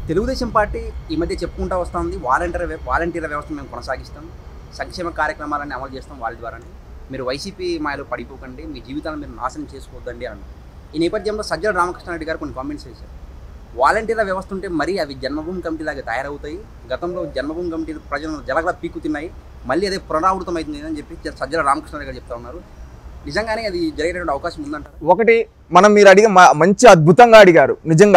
Telugu Desam party ఈ మధ్య చెప్పుకుంటూ వస్తూ ఉంది వాలంటీర్ వ్య- వాలంటీర్ల వ్యవస్థ మేము కొనసాగిస్తాం సంక్షేమ కార్యక్రమాలన్నీ అమలు చేస్తాం వాళ్ళ ద్వారానే మీరు వైసీపీ మాయలో పడిపోకండి మీ జీవితాలను మీరు నాశనం చేసుకోవద్దండి అన్నారు ఈ నేపథ్యంలో సజ్జల రామకృష్ణారెడ్డి గారు కొన్ని కామెంట్స్ చేశారు వాలంటీర్ల వ్యవస్థ ఉంటే మరీ అవి జన్మభూమి కమిటీ లాగా తయారవుతాయి గతంలో జన్మభూమి కమిటీ ప్రజలను జలగల పీక్కుతున్నాయి మళ్ళీ అదే పునరావృతం అవుతుంది అని చెప్పి సజ్జల రామకృష్ణారెడ్డి గారు చెప్తా ఉన్నారు నిజంగానే అది జరిగేటువంటి అవకాశం ఉందంటారు ఒకటి మనం మీరు అడిగి మ- మంచి అద్భుతంగా అడిగారు నిజంగా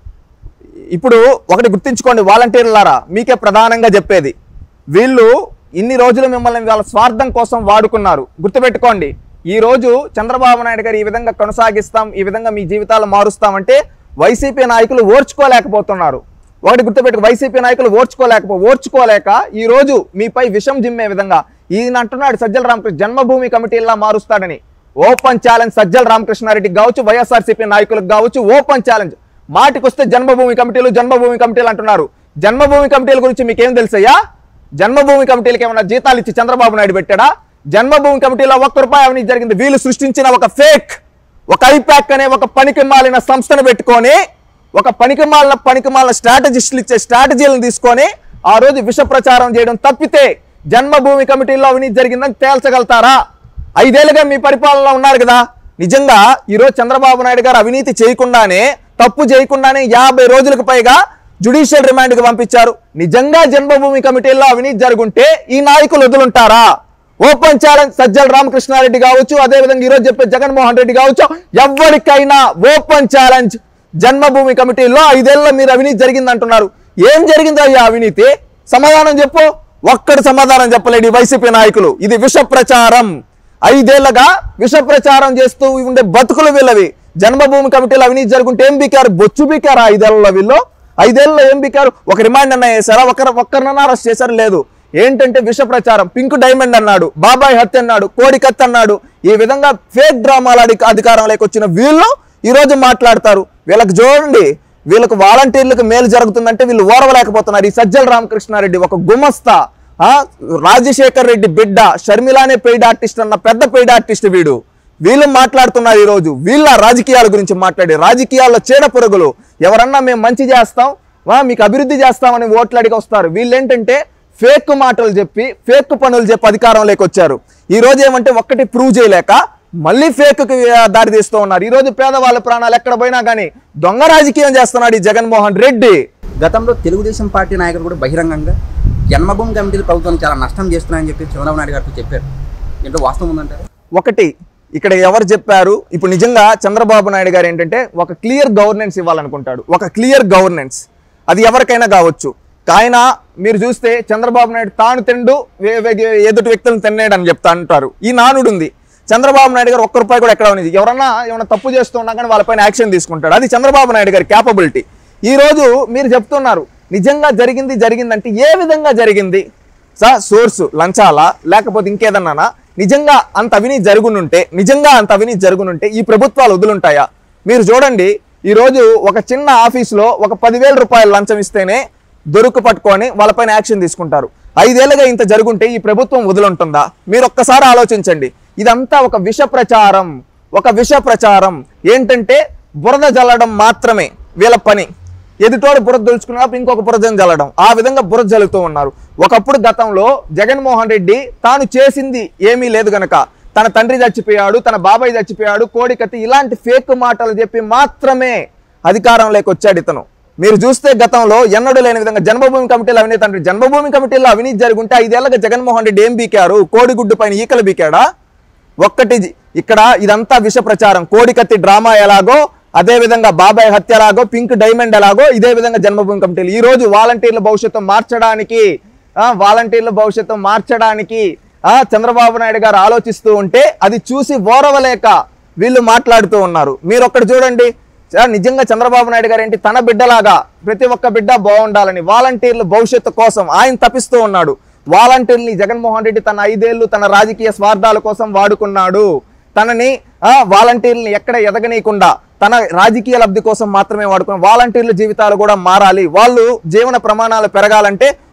ఇప్పుడు ఒకటి గుర్తుంచుకోండి వాలంటీర్లారా మీకే ప్రధానంగా చెప్పేది వీళ్ళు ఇన్ని రోజులు మిమ్మల్ని వాళ్ళ స్వార్థం కోసం వాడుకున్నారు గుర్తుపెట్టుకోండి ఈ రోజు చంద్రబాబు నాయుడు గారు ఈ విధంగా కొనసాగిస్తాం ఈ విధంగా మీ జీవితాలు మారుస్తామంటే వైసీపీ నాయకులు ఓర్చుకోలేకపోతున్నారు ఒకటి గుర్తుపెట్టుకు వైసీపీ నాయకులు ఓర్చుకోలేకపో ఓర్చుకోలేక ఈ రోజు మీపై విషం జిమ్మే విధంగా ఈయన అంటున్నాడు సజ్జల రామకృష్ణ జన్మభూమి కమిటీలా మారుస్తాడని ఓపెన్ ఛాలెంజ్ సజ్జల రామకృష్ణారెడ్డి కావచ్చు వైఎస్ఆర్సీపీ నాయకులకు కావచ్చు ఓపెన్ ఛాలెంజ్ మాటికొస్తే జన్మభూమి కమిటీలు జన్మభూమి కమిటీలు అంటున్నారు జన్మభూమి కమిటీల గురించి మీకేం తెలుసయ్యా జన్మభూమి కమిటీలకు ఏమైనా జీతాలు ఇచ్చి చంద్రబాబు నాయుడు పెట్టాడా జన్మభూమి కమిటీలో ఒక్క రూపాయి అవినీతి జరిగింది వీళ్ళు సృష్టించిన ఒక ఫేక్ ఒక ఐపాక్ అనే ఒక పనికి మాలిన సంస్థను పెట్టుకొని ఒక పనికి మాలిన పనికి మాలిన స్ట్రాటజిస్టులు ఇచ్చే స్ట్రాటజీలను తీసుకొని ఆ రోజు విష ప్రచారం చేయడం తప్పితే జన్మభూమి కమిటీలో అవినీతి జరిగిందని తేల్చగలుగుతారా ఐదేళ్లుగా మీ పరిపాలనలో ఉన్నారు కదా నిజంగా ఈరోజు చంద్రబాబు నాయుడు గారు అవినీతి చేయకుండానే తప్పు చేయకుండానే యాభై రోజులకు పైగా జుడిషియల్ రిమాండ్కి పంపించారు నిజంగా జన్మభూమి కమిటీల్లో అవినీతి జరుగుంటే ఈ నాయకులు వదులుంటారా ఓపెన్ ఛాలెంజ్ సజ్జల రామకృష్ణారెడ్డి కావచ్చు అదేవిధంగా ఈరోజు చెప్పే జగన్మోహన్ రెడ్డి కావచ్చు ఎవరికైనా ఓపెన్ ఛాలెంజ్ జన్మభూమి కమిటీలో ఐదేళ్లలో మీరు అవినీతి జరిగింది అంటున్నారు ఏం జరిగింది అయ్యా అవినీతి సమాధానం చెప్పు ఒక్కడు సమాధానం చెప్పలేడు ఈ వైసీపీ నాయకులు ఇది విష ప్రచారం ఐదేళ్లగా విష ప్రచారం చేస్తూ ఉండే బతుకులు వీళ్ళవి జన్మభూమి కమిటీలో అవినీతి జరుగుంటే ఏం బీకారు బొచ్చు బీకారా ఐదేళ్లలో వీళ్ళు ఐదేళ్లలో ఏం బీకారు ఒక రిమాండ్ అన్న చేశారా ఒకరు ఒక్కరినన్నా అరెస్ట్ చేశారు లేదు ఏంటంటే విష ప్రచారం పింక్ డైమండ్ అన్నాడు బాబాయ్ హత్య అన్నాడు కోడి కత్తి అన్నాడు ఈ విధంగా ఫేక్ డ్రామాలు అడి అధికారంలోకి వచ్చిన వీళ్ళు ఈ రోజు మాట్లాడతారు వీళ్ళకి చూడండి వీళ్ళకి వాలంటీర్లకు మేలు జరుగుతుందంటే వీళ్ళు ఓరవలేకపోతున్నారు ఈ సజ్జల రామకృష్ణారెడ్డి ఒక గుమస్తా ఆ, రాజశేఖర్ రెడ్డి బిడ్డ షర్మిలానే పెయిడ్ ఆర్టిస్ట్ అన్న పెద్ద పెయిడ్ ఆర్టిస్ట్ వీడు వీళ్ళు మాట్లాడుతున్నారు ఈ రోజు వీళ్ళ రాజకీయాల గురించి మాట్లాడి రాజకీయాల్లో చీడ పురుగులు ఎవరన్నా మేము మంచి చేస్తాం వా, మీకు అభివృద్ధి చేస్తామని ఓట్లు అడిగి వస్తారు వీళ్ళు ఏంటంటే ఫేక్ మాటలు చెప్పి ఫేక్ పనులు చెప్పి అధికారంలోకి వచ్చారు ఈ రోజు ఏమంటే ఒక్కటి ప్రూవ్ చేయలేక మళ్ళీ ఫేక్ దారి తీస్తూ ఉన్నారు ఈ రోజు పేదవాళ్ళ ప్రాణాలు ఎక్కడ పోయినా కానీ దొంగ రాజకీయం చేస్తున్నాడు ఈ జగన్మోహన్ రెడ్డి గతంలో తెలుగుదేశం పార్టీ నాయకులు కూడా బహిరంగంగా జన్మభూమి కమిటీలు ప్రభుత్వం చాలా నష్టం చేస్తున్నాయని చెప్పి చంద్రబాబు నాయుడు గారితో చెప్పారు దీంట్లో వాస్తవం ఉందంటారు ఒకటి ఇక్కడ ఎవరు చెప్పారు ఇప్పుడు నిజంగా చంద్రబాబు నాయుడు గారు ఏంటంటే ఒక క్లియర్ గవర్నెన్స్ ఇవ్వాలనుకుంటాడు ఒక క్లియర్ గవర్నెన్స్ అది ఎవరికైనా కావచ్చు ఆయన మీరు చూస్తే చంద్రబాబు నాయుడు తాను తిండు వే- వే- ఎదుటి వ్యక్తులను తిన్నాడు అని చెప్తా అంటారు ఈ నానుడు ఉంది చంద్రబాబు నాయుడు గారు ఒక్క రూపాయి కూడా ఎక్కడ ఉంది ఎవరన్నా ఏమైనా తప్పు చేస్తున్నా కానీ వాళ్ళపైన యాక్షన్ తీసుకుంటాడు అది చంద్రబాబు నాయుడు గారి క్యాపబిలిటీ ఈ రోజు మీరు చెప్తున్నారు నిజంగా జరిగింది జరిగిందంటే ఏ విధంగా జరిగింది సా సోర్స్ లంచాలా లేకపోతే ఇంకేదన్నానా నిజంగా అంత అవినీతి జరుగునుంటే నిజంగా అంత అవినీతి జరుగునుంటే ఈ ప్రభుత్వాలు వదులుంటాయా మీరు చూడండి ఈ రోజు ఒక చిన్న ఆఫీసులో ఒక పదివేల రూపాయలు లంచం ఇస్తేనే దొరుకు పట్టుకొని వాళ్ళపైన యాక్షన్ తీసుకుంటారు ఐదేళ్లుగా ఇంత జరుగుంటే ఈ ప్రభుత్వం వదులుంటుందా మీరు ఒక్కసారి ఆలోచించండి ఇదంతా ఒక విష ప్రచారం ఒక విష ప్రచారం ఏంటంటే బురద జల్లడం మాత్రమే వీళ్ళ పని ఎదుటోడు బురద దులుచుకున్నప్పుడు ఇంకొక బురదను జల్లడం ఆ విధంగా బురద జల్లుతూ ఉన్నారు ఒకప్పుడు గతంలో జగన్మోహన్ రెడ్డి తాను చేసింది ఏమీ లేదు గనక తన తండ్రి చచ్చిపోయాడు తన బాబాయ్ చచ్చిపోయాడు కోడికత్తి ఇలాంటి ఫేక్ మాటలు చెప్పి మాత్రమే అధికారంలోకి వచ్చాడు ఇతను మీరు చూస్తే గతంలో ఎన్నడూ లేని విధంగా జన్మభూమి కమిటీలో అవినీతి అంటే జన్మభూమి కమిటీలో అవినీతి జరుగుంటే ఐదేళ్లగా జగన్మోహన్ రెడ్డి ఏం బీకారు కోడిగుడ్డు పైన ఈకలు బీకాడా ఒక్కటి జి- ఇక్కడ ఇదంతా విష ప్రచారం కోడికత్తి డ్రామా ఎలాగో అదే విధంగా బాబాయ్ హత్య ఎలాగో పింక్ డైమండ్ ఎలాగో ఇదే విధంగా జన్మభూమి కమిటీలు ఈ రోజు వాలంటీర్ల భవిష్యత్తు మార్చడానికి ఆ, వాలంటీర్ల భవిష్యత్తు మార్చడానికి ఆ చంద్రబాబు నాయుడు గారు ఆలోచిస్తూ ఉంటే అది చూసి ఓరవలేక వీళ్ళు మాట్లాడుతూ ఉన్నారు మీరు ఒక్కటి చూడండి చ- నిజంగా చంద్రబాబు నాయుడు గారు ఏంటి తన బిడ్డలాగా ప్రతి ఒక్క బిడ్డ బాగుండాలని వాలంటీర్ల భవిష్యత్తు కోసం ఆయన తప్పిస్తూ ఉన్నాడు వాలంటీర్ని జగన్మోహన్ రెడ్డి తన ఐదేళ్లు తన రాజకీయ స్వార్థాల కోసం వాడుకున్నాడు తనని ఆ, వాలంటీర్ని ఎక్కడ ఎదగనీయకుండా తన రాజకీయ లబ్ధి కోసం మాత్రమే వాడుకున్న వాలంటీర్ల జీవితాలు కూడా మారాలి వాళ్ళు జీవన ప్రమాణాలు పెరగాలంటే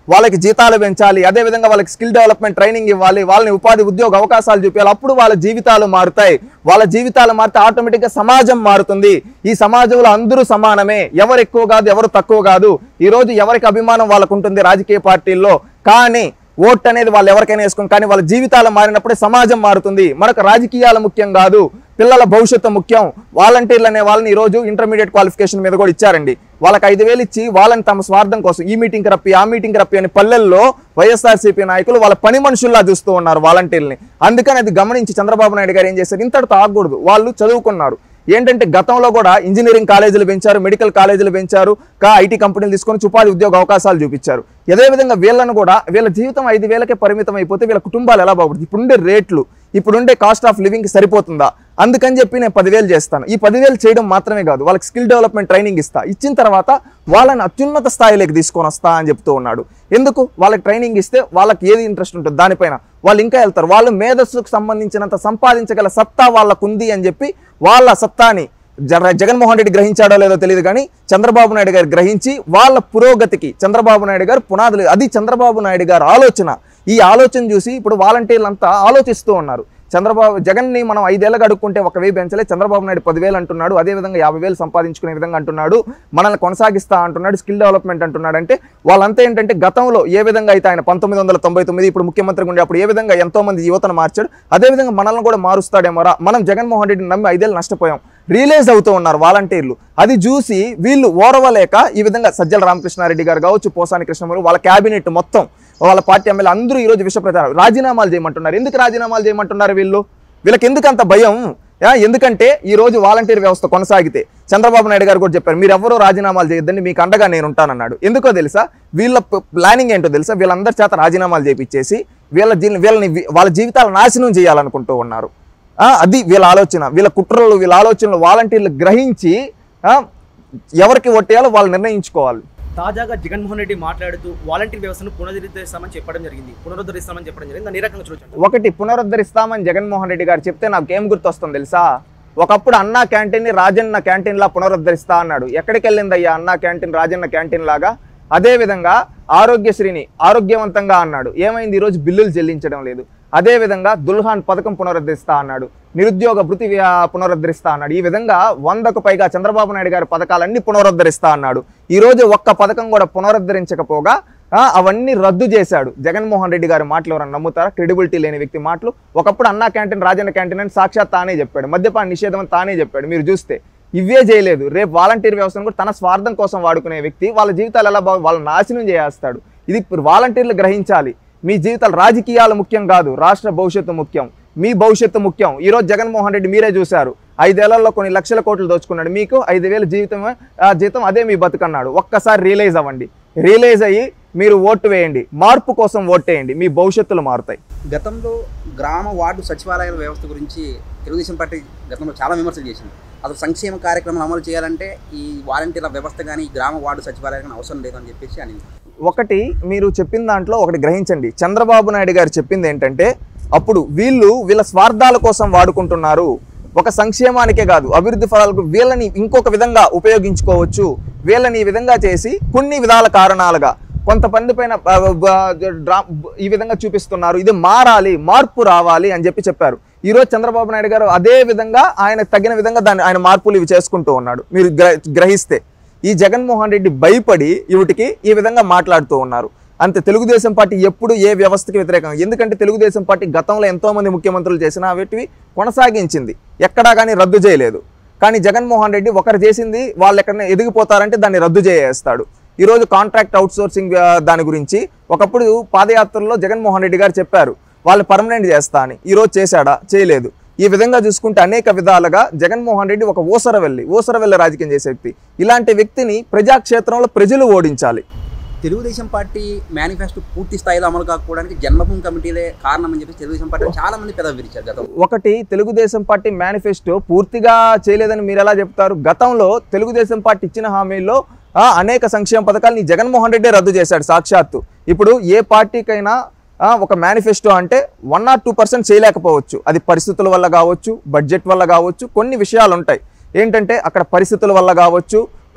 వాళ్ళకి జీతాలు పెంచాలి అదేవిధంగా వాళ్ళకి స్కిల్ డెవలప్మెంట్ ట్రైనింగ్ ఇవ్వాలి వాళ్ళని ఉపాధి ఉద్యోగ అవకాశాలు చూపించాలి అప్పుడు వాళ్ళ జీవితాలు మారుతాయి వాళ్ళ జీవితాలు మారితే ఆటోమేటిక్గా సమాజం మారుతుంది ఈ సమాజంలో అందరూ సమానమే ఎవరు ఎక్కువ కాదు ఎవరు తక్కువ కాదు ఈ రోజు ఎవరికి అభిమానం వాళ్ళకు ఉంటుంది రాజకీయ పార్టీల్లో కానీ ఓట్ అనేది వాళ్ళు ఎవరికైనా వేసుకోం కానీ వాళ్ళ జీవితాలు మారినప్పుడే సమాజం మారుతుంది మనకు రాజకీయాలు ముఖ్యం కాదు పిల్లల భవిష్యత్తు ముఖ్యం వాలంటీర్లు అనే వాళ్ళని ఈరోజు ఇంటర్మీడియట్ క్వాలిఫికేషన్ మీద కూడా ఇచ్చారండి వాళ్ళకి ఐదు వేలు ఇచ్చి వాళ్ళని తమ స్వార్థం కోసం ఈ మీటింగ్ రప్పి ఆ మీటింగ్ రప్పి అని పల్లెల్లో వైఎస్ఆర్సీపీ నాయకులు వాళ్ళ పని మనుషుల్లా చూస్తూ ఉన్నారు వాలంటీర్ని అందుకని అది గమనించి చంద్రబాబు నాయుడు గారు ఏం చేశారు ఇంతటితో ఆగకూడదు వాళ్ళు చదువుకున్నారు ఏంటంటే గతంలో కూడా ఇంజనీరింగ్ కాలేజీలు పెంచారు మెడికల్ కాలేజీలు పెంచారు కా ఐటీ కంపెనీలు తీసుకొని ఉపాధి ఉద్యోగ అవకాశాలు చూపించారు అదేవిధంగా వీళ్ళను కూడా వీళ్ళ జీవితం ఐదు వేలకే పరిమితం అయిపోతే వీళ్ళ కుటుంబాలు ఎలా బాగుపడుతుంది ఇప్పుడుండే రేట్లు ఇప్పుడుండే కాస్ట్ ఆఫ్ లివింగ్ సరిపోతుందా అందుకని చెప్పి నేను పదివేలు చేస్తాను ఈ పదివేలు చేయడం మాత్రమే కాదు వాళ్ళకి స్కిల్ డెవలప్మెంట్ ట్రైనింగ్ ఇస్తా ఇచ్చిన తర్వాత వాళ్ళని అత్యున్నత స్థాయిలోకి తీసుకొని వస్తా అని చెప్తూ ఉన్నాడు ఎందుకు వాళ్ళకి ట్రైనింగ్ ఇస్తే వాళ్ళకి ఏది ఇంట్రెస్ట్ ఉంటుంది దానిపైన వాళ్ళు ఇంకా వెళ్తారు వాళ్ళు మేధస్సుకు సంబంధించినంత సంపాదించగల సత్తా వాళ్ళకు ఉంది అని చెప్పి వాళ్ళ సత్తాని జగ- జగన్మోహన్ రెడ్డి గ్రహించాడో లేదో తెలియదు కానీ చంద్రబాబు నాయుడు గారు గ్రహించి వాళ్ళ పురోగతికి చంద్రబాబు నాయుడు గారు పునాదులు అది చంద్రబాబు నాయుడు గారు ఆలోచన ఈ ఆలోచన చూసి ఇప్పుడు వాలంటీర్లంతా ఆలోచిస్తూ ఉన్నారు చంద్రబాబు జగన్ని మనం ఐదేళ్ళకి అడుక్కుంటే ఒక వెయ్యి పెంచలే చంద్రబాబు నాయుడు పదివేలు అంటున్నాడు అదేవిధంగా యాభై వేలు సంపాదించుకునే విధంగా అంటున్నాడు మనల్ని కొనసాగిస్తా అంటున్నాడు స్కిల్ డెవలప్మెంట్ అంటున్నాడు అంటే వాళ్ళంతా ఏంటంటే గతంలో ఏ విధంగా అయితే ఆయన పంతొమ్మిది వందల తొంభై తొమ్మిది ఇప్పుడు ముఖ్యమంత్రిగా ఉండే అప్పుడు ఏ విధంగా ఎంతో మంది యువతను మార్చాడు అదేవిధంగా మనల్ని కూడా మారుస్తాడేమోరా మనం జగన్మోహన్ రెడ్డిని నమ్మి ఐదేళ్ళు నష్టపోయాం రియలైజ్ అవుతూ ఉన్నారు వాలంటీర్లు అది చూసి వీళ్ళు ఓరవలేక ఈ విధంగా సజ్జల రామకృష్ణారెడ్డి గారు కావచ్చు పోసాని కృష్ణమూర్తి వాళ్ళ క్యాబినెట్ మొత్తం వాళ్ళ పార్టీ ఎమ్మెల్యే అందరూ ఈరోజు విష ప్రచారం రాజీనామాలు చేయమంటున్నారు ఎందుకు రాజీనామాలు చేయమంటున్నారు వీళ్ళు వీళ్ళకి ఎందుకు అంత భయం యా, ఎందుకంటే ఈ రోజు వాలంటీర్ వ్యవస్థ కొనసాగితే చంద్రబాబు నాయుడు గారు కూడా చెప్పారు మీరు ఎవరూ రాజీనామాలు చేయొద్దండి మీకు అండగా నేను ఉంటానన్నాడు ఎందుకో తెలుసా వీళ్ళ ప- ప్లానింగ్ ఏంటో తెలుసా వీళ్ళందరి చేత రాజీనామాలు చేపించేసి వీళ్ళ జీ- వీళ్ళని వి- వాళ్ళ జీవితాలు నాశనం చేయాలనుకుంటూ ఉన్నారు ఆ, అది వీళ్ళ ఆలోచన వీళ్ళ కుట్రలు వీళ్ళ ఆలోచనలు వాలంటీర్లు గ్రహించి ఆ, ఎవరికి ఒట్టేయాలో వాళ్ళు నిర్ణయించుకోవాలి తాజాగా జగన్మోహన్ రెడ్డి మాట్లాడుతూ వాలంటీర్ వ్యవస్థను పునరుద్ధరిస్తామని చెప్పడం జరిగింది పునరుద్ధరిస్తామని చెప్పడం జరిగింది దాన్ని ఏ రకంగా చూడొచ్చు ఒకటి పునరుద్ధరిస్తామని జగన్మోహన్ రెడ్డి గారు చెప్తే నాకు ఏం గుర్తొస్తుంది తెలుసా ఒకప్పుడు అన్నా క్యాంటీన్ని రాజన్న క్యాంటీన్ లా పునరుద్ధరిస్తా అన్నాడు ఎక్కడికి వెళ్ళిందయ్యా అన్నా క్యాంటీన్ రాజన్న క్యాంటీన్ లాగా అదే విధంగా ఆరోగ్యశ్రీని ఆరోగ్యవంతంగా అన్నాడు ఏమైంది ఈరోజు బిల్లులు చెల్లించడం లేదు అదే విధంగా దుల్హాన్ పథకం పునరుద్ధరిస్తా అన్నాడు నిరుద్యోగ భృతి వ్యా- పునరుద్ధరిస్తా అన్నాడు ఈ విధంగా వందకు పైగా చంద్రబాబు నాయుడు గారి పథకాలన్నీ పునరుద్ధరిస్తా అన్నాడు ఈ రోజు ఒక్క పథకం కూడా పునరుద్ధరించకపోగా ఆ, అవన్నీ రద్దు చేశాడు జగన్మోహన్ రెడ్డి గారి మాటలు ఎవరైనా నమ్ముతారా క్రెడిబిలిటీ లేని వ్యక్తి మాటలు ఒకప్పుడు అన్నా క్యాంటీన్ రాజన్న క్యాంటీన్ అని సాక్షాత్ తానే చెప్పాడు మద్యపాన నిషేధం అని తానే చెప్పాడు మీరు చూస్తే ఇవే చేయలేదు రేపు వాలంటీర్ వ్యవస్థను కూడా తన స్వార్థం కోసం వాడుకునే వ్యక్తి వాళ్ళ జీవితాలు ఎలా బాగు వాళ్ళ నాశనం చేసేస్తాడు ఇది ఇప్పుడు వాలంటీర్లు గ్రహించాలి మీ జీవితాలు రాజకీయాలు ముఖ్యం కాదు రాష్ట్ర భవిష్యత్తు ముఖ్యం మీ భవిష్యత్తు ముఖ్యం ఈరోజు జగన్మోహన్ రెడ్డి మీరే చూశారు ఐదేళ్లలో కొన్ని లక్షల కోట్లు దోచుకున్నాడు మీకు ఐదు వేల జీవితం ఆ, జీతం అదే మీ బతుకన్నాడు ఒక్కసారి రియలైజ్ అవ్వండి రియలైజ్ అయ్యి మీరు ఓటు వేయండి మార్పు కోసం ఓటు వేయండి మీ భవిష్యత్తులు మారుతాయి గతంలో గ్రామ వార్డు సచివాలయాల వ్యవస్థ గురించి తెలుగుదేశం పార్టీ గతంలో చాలా విమర్శలు చేసింది అసలు సంక్షేమ కార్యక్రమాలు అమలు చేయాలంటే ఈ వాలంటీర్ల వ్యవస్థ కానీ ఈ గ్రామ వార్డు సచివాలయం కానీ అవసరం లేదని చెప్పేసి అని ఒకటి మీరు చెప్పిన దాంట్లో ఒకటి గ్రహించండి చంద్రబాబు నాయుడు గారు చెప్పింది ఏంటంటే అప్పుడు వీళ్ళు వీళ్ళ స్వార్థాల కోసం వాడుకుంటున్నారు ఒక సంక్షేమానికే కాదు అభివృద్ధి ఫలాలకు వీళ్ళని ఇంకొక విధంగా ఉపయోగించుకోవచ్చు వీళ్ళని ఈ విధంగా చేసి కొన్ని విధాల కారణాలుగా కొంతమంది పైన బ- బ- డ్రా- ఈ విధంగా చూపిస్తున్నారు ఇది మారాలి మార్పు రావాలి అని చెప్పి చెప్పారు ఈ రోజు చంద్రబాబు నాయుడు గారు అదే విధంగా ఆయన తగిన విధంగా దాన్ని ఆయన మార్పులు ఇవి చేసుకుంటూ ఉన్నాడు మీరు గ్ర- గ్రహిస్తే ఈ జగన్మోహన్ రెడ్డి భయపడి వీటికి ఈ విధంగా మాట్లాడుతూ ఉన్నారు అంతే తెలుగుదేశం పార్టీ ఎప్పుడు ఏ వ్యవస్థకి వ్యతిరేకం ఎందుకంటే తెలుగుదేశం పార్టీ గతంలో ఎంతో మంది ముఖ్యమంత్రులు చేసిన వీటివి కొనసాగించింది ఎక్కడా కానీ రద్దు చేయలేదు కానీ జగన్మోహన్ రెడ్డి ఒకరు చేసింది వాళ్ళు ఎక్కడైనా ఎదిగిపోతారంటే దాన్ని రద్దు చేసేస్తాడు ఈరోజు కాంట్రాక్ట్ అవుట్సోర్సింగ్ ఆ, దాని గురించి ఒకప్పుడు పాదయాత్రలో జగన్మోహన్ రెడ్డి గారు చెప్పారు వాళ్ళు పర్మనెంట్ చేస్తా అని ఈరోజు చేశాడా చేయలేదు ఈ విధంగా చూసుకుంటే అనేక విధాలుగా జగన్మోహన్ రెడ్డి ఒక ఊసరవెల్లి ఊసరవెల్లి రాజకీయం చేసే వ్యక్తి ఇలాంటి వ్యక్తిని ప్రజాక్షేత్రంలో ప్రజలు ఓడించాలి తెలుగుదేశం పార్టీ మేనిఫెస్టో పూర్తి స్థాయిలో అమలు కాకపోవడానికి జన్మభూమి కమిటీలే కారణం అని చెప్పి తెలుగుదేశం పార్టీ చాలా మంది పెదవి విరిచారు గతంలో ఒకటి తెలుగుదేశం పార్టీ మేనిఫెస్టో పూర్తిగా చేయలేదని మీరు ఎలా చెప్తారు గతంలో తెలుగుదేశం పార్టీ ఇచ్చిన హామీల్లో ఆ, అనేక సంక్షేమ పథకాలని జగన్మోహన్ రెడ్డి రద్దు చేశాడు సాక్షాత్తు ఇప్పుడు ఏ పార్టీకైనా ఆ, ఒక మేనిఫెస్టో అంటే వన్ ఆర్ టూ పర్సెంట్ చేయలేకపోవచ్చు అది పరిస్థితుల వల్ల కావచ్చు బడ్జెట్ వల్ల కావచ్చు కొన్ని విషయాలు ఉంటాయి ఏంటంటే అక్కడ పరిస్థితుల వల్ల కావచ్చు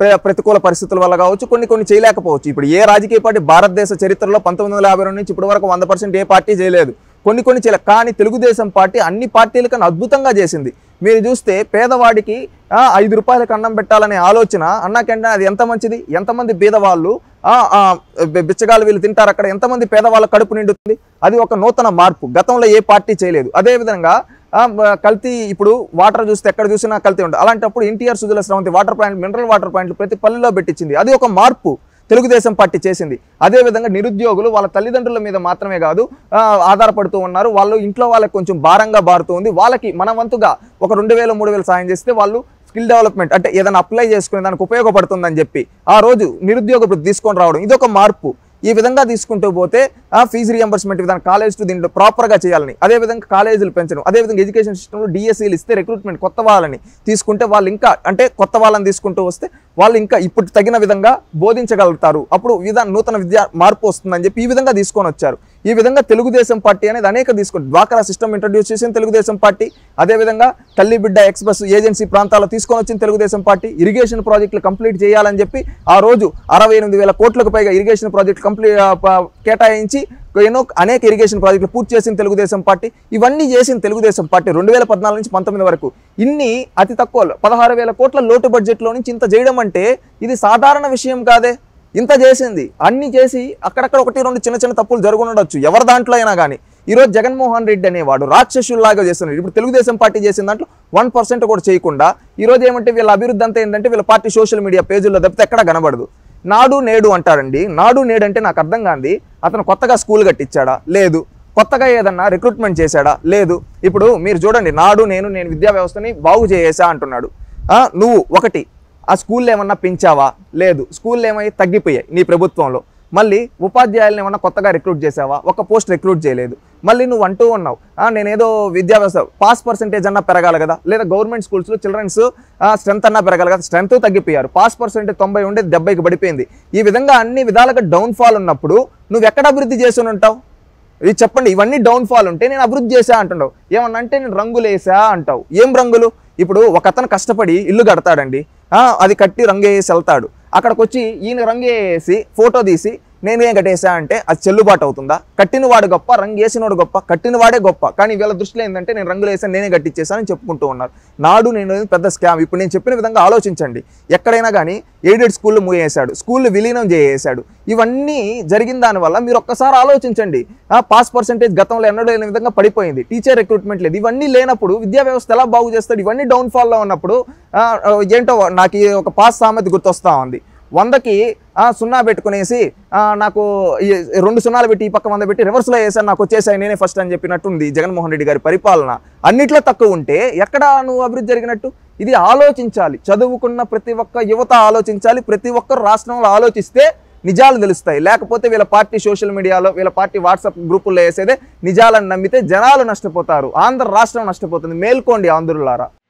ప్ర- ప్రతికూల పరిస్థితుల వల్ల కావచ్చు కొన్ని కొన్ని చేయలేకపోవచ్చు ఇప్పుడు ఏ రాజకీయ పార్టీ భారతదేశ చరిత్రలో పంతొమ్మిది వందల యాభై రెండు నుంచి ఇప్పటి వరకు వంద పర్సెంట్ ఏ పార్టీ చేయలేదు కొన్ని కొన్ని చేయలేదు కానీ తెలుగుదేశం పార్టీ అన్ని పార్టీల కన్నా అద్భుతంగా చేసింది మీరు చూస్తే పేదవాడికి ఆ, ఐదు రూపాయలకు అన్నం పెట్టాలనే ఆలోచన అన్నాకంటే అది ఎంత మంచిది ఎంతమంది పేదవాళ్ళు ఆ, ఆ, బి- బిచ్చగాళ్ళు వీళ్ళు తింటారు అక్కడ ఎంతమంది పేదవాళ్ళ కడుపు నిండుతుంది అది ఒక నూతన మార్పు గతంలో ఏ పార్టీ చేయలేదు అదేవిధంగా ఆ, బ- కల్తీ ఇప్పుడు వాటర్ చూస్తే ఎక్కడ చూసినా కల్తీ ఉంటుంది అలాంటప్పుడు NTR Sujala Sravanthi water point mineral water పాయింట్లు ప్రతి పల్లెలో పెట్టించింది అది ఒక మార్పు తెలుగుదేశం పార్టీ చేసింది అదేవిధంగా నిరుద్యోగులు వాళ్ళ తల్లిదండ్రుల మీద మాత్రమే కాదు ఆ, ఆధారపడుతూ ఉన్నారు వాళ్ళు ఇంట్లో వాళ్ళకి కొంచెం భారంగా బారుతూ ఉంది వాళ్ళకి మన వంతుగా ఒక రెండు వేలు మూడు వేలు సాయం చేస్తే వాళ్ళు స్కిల్ డెవలప్మెంట్ అంటే ఏదైనా అప్లై చేసుకునే దానికి ఉపయోగపడుతుందని చెప్పి ఆ రోజు నిరుద్యోగ వృత్తి తీసుకొని రావడం ఇదొక మార్పు ఈ విధంగా తీసుకుంటూ పోతే ఆ ఫీజు రియంబర్స్మెంట్ విధానం కాలేజ్ టు దీంట్లో ప్రాపర్గా చేయాలని అదేవిధంగా కాలేజీలు పెంచడం అదేవిధంగా ఎడ్యుకేషన్ సిస్టంలో డిఎస్సీలు ఇస్తే రిక్రూట్మెంట్ కొత్త వాళ్ళని తీసుకుంటే వాళ్ళు ఇంకా అంటే కొత్త వాళ్ళని తీసుకుంటూ వస్తే వాళ్ళు ఇంకా ఇప్పుడు తగిన విధంగా బోధించగలుగుతారు అప్పుడు విధా నూతన విద్యా మార్పు వస్తుందని చెప్పి ఈ విధంగా తీసుకొని వచ్చారు ఈ విధంగా తెలుగుదేశం పార్టీ అనేది అనేక తీసుకొని డ్వాక్రా సిస్టమ్ ఇంట్రడ్యూస్ చేసిన తెలుగుదేశం పార్టీ అదేవిధంగా తల్లి బిడ్డ ఎక్స్ప్రెస్ ఏజెన్సీ ప్రాంతాల్లో తీసుకొని వచ్చిన తెలుగుదేశం పార్టీ ఇరిగేషన్ ప్రాజెక్టులు కంప్లీట్ చేయాలని చెప్పి ఆ రోజు అరవై ఎనిమిది వేల కోట్లకు పైగా ఇరిగేషన్ ప్రాజెక్టులు కంప్లీట్ కేటాయించి ఎన్నో అనేక ఇరిగేషన్ ప్రాజెక్టులు పూర్తి చేసిన తెలుగుదేశం పార్టీ ఇవన్నీ చేసిన తెలుగుదేశం పార్టీ రెండు వేల పద్నాలుగు నుంచి పంతొమ్మిది వరకు ఇన్ని అతి తక్కువ పదహారు వేల కోట్ల లోటు బడ్జెట్లో నుంచి ఇంత చేయడం అంటే ఇది సాధారణ విషయం కాదే ఇంత చేసింది అన్ని చేసి అక్కడక్కడ ఒకటి రెండు చిన్న చిన్న తప్పులు జరుగుండొచ్చు ఎవరి దాంట్లో అయినా కానీ ఈరోజు జగన్మోహన్ రెడ్డి అనేవాడు రాక్షసుల్లాగా చేస్తున్నాడు ఇప్పుడు తెలుగుదేశం పార్టీ చేసిన దాంట్లో వన్ పర్సెంట్ కూడా చేయకుండా ఈరోజు ఏమంటే వీళ్ళ అభివృద్ధి అంతా ఏంటంటే వీళ్ళ పార్టీ సోషల్ మీడియా పేజీల్లో తప్పితే ఎక్కడ కనబడదు నాడు నేడు అంటారండి నాడు నేడు అంటే నాకు అర్థం కాంది అతను కొత్తగా స్కూల్ కట్టించాడా లేదు కొత్తగా ఏదన్నా రిక్రూట్మెంట్ చేశాడా లేదు ఇప్పుడు మీరు చూడండి నాడు నేను నేను విద్యా వ్యవస్థని బాగు చేసేసా అంటున్నాడు ఆ, నువ్వు ఒకటి ఆ స్కూల్లో ఏమన్నా పెంచావా లేదు స్కూల్లో ఏమై తగ్గిపోయాయి నీ ప్రభుత్వంలో మళ్ళీ ఉపాధ్యాయులను ఏమన్నా కొత్తగా రిక్రూట్ చేసావా ఒక పోస్ట్ రిక్రూట్ చేయలేదు మళ్ళీ నువ్వు అంటూ ఉన్నావు "ఆ, నేనేదో విద్యా వ్యవస్థ పాస్ పర్సెంటేజ్ అన్నా పెరగాలి కదా లేదా గవర్నమెంట్ స్కూల్స్లో చిల్డ్రన్స్ స్ట్రెంత్ అన్నా పెరగాలి కదా స్ట్రెంత్ తగ్గిపోయారు పాస్ పర్సెంటేజ్ తొంభై ఉండేది డెబ్బైకి పడిపోయింది ఈ విధంగా అన్ని విధాలుగా డౌన్ఫాల్ ఉన్నప్పుడు నువ్వు ఎక్కడ అభివృద్ధి చేసి ఉంటావు ఇది చెప్పండి ఇవన్నీ డౌన్ఫాల్ ఉంటే నేను అభివృద్ధి చేశా అంటున్నావు ఏమన్నా అంటే నేను రంగులు వేసా అంటావు ఏం రంగులు ఇప్పుడు ఒక అతను కష్టపడి ఇల్లు కడతాడండి ఆ, అది కట్టి రంగు వేసి వెళ్తాడు అక్కడికి వచ్చి ఈయన రంగు వేసి ఫోటో తీసి నేనే కట్టేసా అంటే అది చెల్లుబాటు అవుతుందా కట్టిన వాడు గొప్ప రంగు వేసినవాడు గొప్ప కట్టిన వాడే గొప్ప కానీ వీళ్ళ దృష్టిలో ఏంటంటే నేను రంగులు వేసాను నేనే కట్టించేసానని చెప్పుకుంటూ ఉన్నారు నాడు నేను అనేది పెద్ద స్కామ్ ఇప్పుడు నేను చెప్పిన విధంగా ఆలోచించండి ఎక్కడైనా కానీ ఎయిడెడ్ స్కూళ్ళు మూయేశాడు స్కూళ్ళు విలీనం చేసేసాడు ఇవన్నీ జరిగిన దానివల్ల మీరు ఒక్కసారి ఆలోచించండి ఆ పాస్ పర్సెంటేజ్ గతంలో ఎన్నడూ లేని విధంగా పడిపోయింది టీచర్ రిక్రూట్మెంట్ లేదు ఇవన్నీ లేనప్పుడు విద్యా వ్యవస్థ ఎలా బాగు చేస్తాడు ఇవన్నీ డౌన్ఫాల్లో ఉన్నప్పుడు ఆ, ఆ, ఏంటో నాకు ఈ ఒక పాస్ సామెత గుర్తొస్తా ఉంది వందకి ఆ, సున్నా పెట్టుకునేసి ఆ, నాకు ఈ రెండు సున్నాలు పెట్టి ఈ పక్క వంద పెట్టి రివర్స్లో వేసాను నాకు వచ్చేసాయి నేనే ఫస్ట్ అని చెప్పినట్టుంది జగన్మోహన్ రెడ్డి గారి పరిపాలన అన్నిట్లో తక్కువ ఉంటే ఎక్కడ నువ్వు అభివృద్ధి జరిగినట్టు ఇది ఆలోచించాలి చదువుకున్న ప్రతి ఒక్క యువత ఆలోచించాలి ప్రతి ఒక్కరు రాష్ట్రంలో ఆలోచిస్తే నిజాలు తెలుస్తాయి లేకపోతే వీళ్ళ పార్టీ సోషల్ మీడియాలో వీళ్ళ పార్టీ వాట్సాప్ గ్రూపుల్లో వేసేదే నిజాలను నమ్మితే జనాలు నష్టపోతారు ఆంధ్ర రాష్ట్రం నష్టపోతుంది మేల్కోండి ఆంధ్రులారా